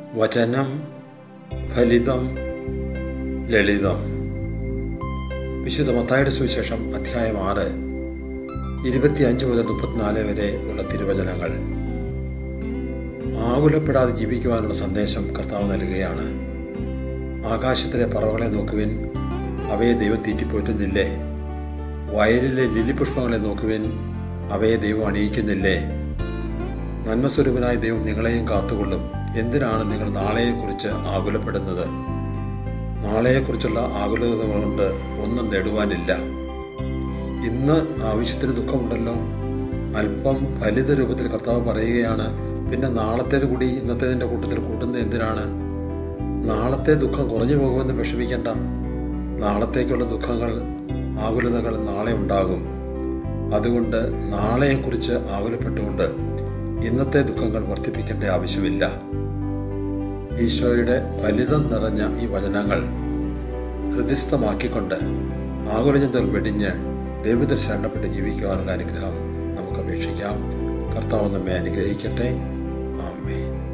വചനം ഫലിതം ലളിതം വിശുദ്ധ മത്തായുടെ സുവിശേഷം അധ്യായം ആറ് ഇരുപത്തിയഞ്ച് മുതൽ മുപ്പത്തിനാല് വരെ ഉള്ള തിരുവചനങ്ങൾ ആകുലപ്പെടാതെ ജീവിക്കുവാനുള്ള സന്ദേശം കർത്താവ് നൽകുകയാണ് ആകാശത്തിലെ പറവകളെ നോക്കുവിൻ അവയെ ദൈവം തീറ്റിപ്പോറ്റുന്നില്ലേ വയലിലെ ലില്ലിപുഷ്പങ്ങളെ നോക്കുവിൻ അവയെ ദൈവം അണിയിക്കുന്നില്ലേ നന്മസ്വരൂപനായ ദൈവം നിങ്ങളെയും കാത്തുകൊള്ളും എന്തിനാണ് നിങ്ങൾ നാളെയെക്കുറിച്ച് ആകുലപ്പെടുന്നത് നാളെയെക്കുറിച്ചുള്ള ആകുലത കൊണ്ട് ഒന്നും നേടുവാനില്ല ഇന്ന് ആവശ്യത്തിന് ദുഃഖമുണ്ടല്ലോ അല്പം ഫലിത രൂപത്തിൽ കർത്താവ് പറയുകയാണ് പിന്നെ നാളത്തേത് കൂടി ഇന്നത്തേതിൻ്റെ കൂട്ടത്തിൽ കൂട്ടുന്നത് എന്തിനാണ് നാളത്തെ ദുഃഖം കുറഞ്ഞു പോകുമെന്ന് വിഷമിക്കേണ്ട നാളത്തേക്കുള്ള ദുഃഖങ്ങൾ ആകുലതകൾ നാളെ ഉണ്ടാകും അതുകൊണ്ട് നാളെയെക്കുറിച്ച് ആകുലപ്പെട്ടുകൊണ്ട് ഇന്നത്തെ ദുഃഖങ്ങൾ വർദ്ധിപ്പിക്കേണ്ട ആവശ്യമില്ല ഈശോയുടെ ഫലിതം നിറഞ്ഞ ഈ വചനങ്ങൾ ഹൃദയസ്ഥമാക്കിക്കൊണ്ട് ആകുലചിന്തകൾ വെടിഞ്ഞ് ദൈവത്തിൽ ശരണപ്പെട്ട് ജീവിക്കുവാനുള്ള അനുഗ്രഹം നമുക്ക് അപേക്ഷിക്കാം കർത്താവ് നമ്മെ അനുഗ്രഹിക്കട്ടെ ആമേ